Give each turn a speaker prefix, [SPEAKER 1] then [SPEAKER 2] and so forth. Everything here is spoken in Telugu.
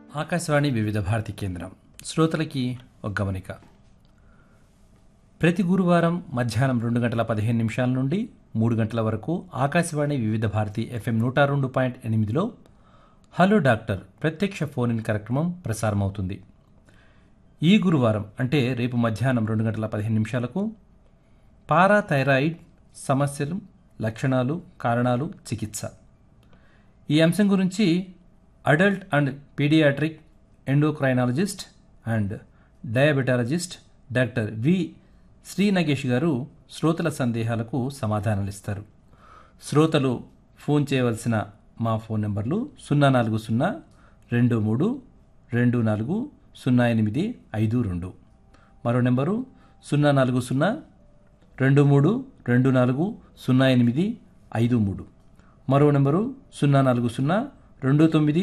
[SPEAKER 1] ఆకాశవాణి వివిధ భారతి కేంద్రం శ్రోతలకి ఒక గమనిక ప్రతి గురువారం మధ్యాహ్నం రెండు గంటల పదిహేను నిమిషాల నుండి మూడు గంటల వరకు ఆకాశవాణి వివిధ భారతి ఎఫ్ఎం నూట రెండు పాయింట్ ఎనిమిదిలో హలో డాక్టర్ ప్రత్యక్ష ఫోన్ ఇన్ కార్యక్రమం ప్రసారమవుతుంది ఈ గురువారం అంటే రేపు మధ్యాహ్నం రెండు గంటల పదిహేను నిమిషాలకు పారాథైరాయిడ్ సమస్యలు లక్షణాలు కారణాలు చికిత్స ఈ అంశం గురించి adult and paediatric endocrinologist and diabetologist doctor V Sri Nagesh గారు శ్రోతల సందేహాలకు సమాధానాలు ఇస్తారు శ్రోతలు ఫోన్ చేయవలసిన మా ఫోన్ నెంబర్లు సున్నా నాలుగు సున్నా రెండు మూడు రెండు నాలుగు సున్నా ఎనిమిది ఐదు రెండు మరో నెంబరు సున్నా నాలుగు సున్నా రెండు మూడు రెండు నాలుగు సున్నా ఎనిమిది ఐదు మూడు మరో నెంబరు సున్నా నాలుగు సున్నా రెండు తొమ్మిది